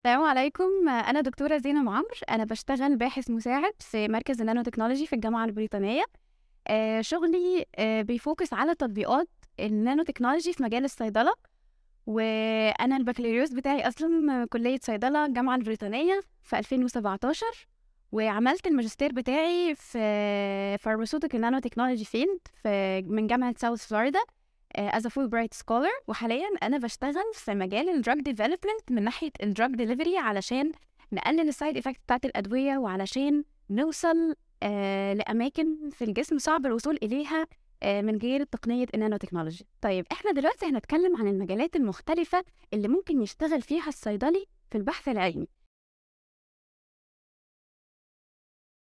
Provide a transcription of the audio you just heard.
السلام عليكم أنا دكتورة زينب عمرو أنا بشتغل باحث مساعد في مركز النانو تكنولوجي في الجامعة البريطانية آه، شغلي آه، بيفوكس على تطبيقات النانو تكنولوجي في مجال الصيدلة وأنا البكالوريوس بتاعي أصلا كلية صيدلة الجامعة البريطانية في 2017 وعملت الماجستير بتاعي في Pharmaceutical Nano Technology Field في من جامعة ساوث فلوريدا as a Fulbright scholar وحاليا أنا بشتغل في مجال الدراج ديفلوبمنت من ناحية الدراج ديليفري علشان نقلل السايد افكت بتاعت الأدوية وعلشان نوصل آه لأماكن في الجسم صعب الوصول إليها آه من غير تقنية النانو تكنولوجي طيب احنا دلوقتي هنتكلم عن المجالات المختلفة اللي ممكن يشتغل فيها الصيدلي في البحث العلمي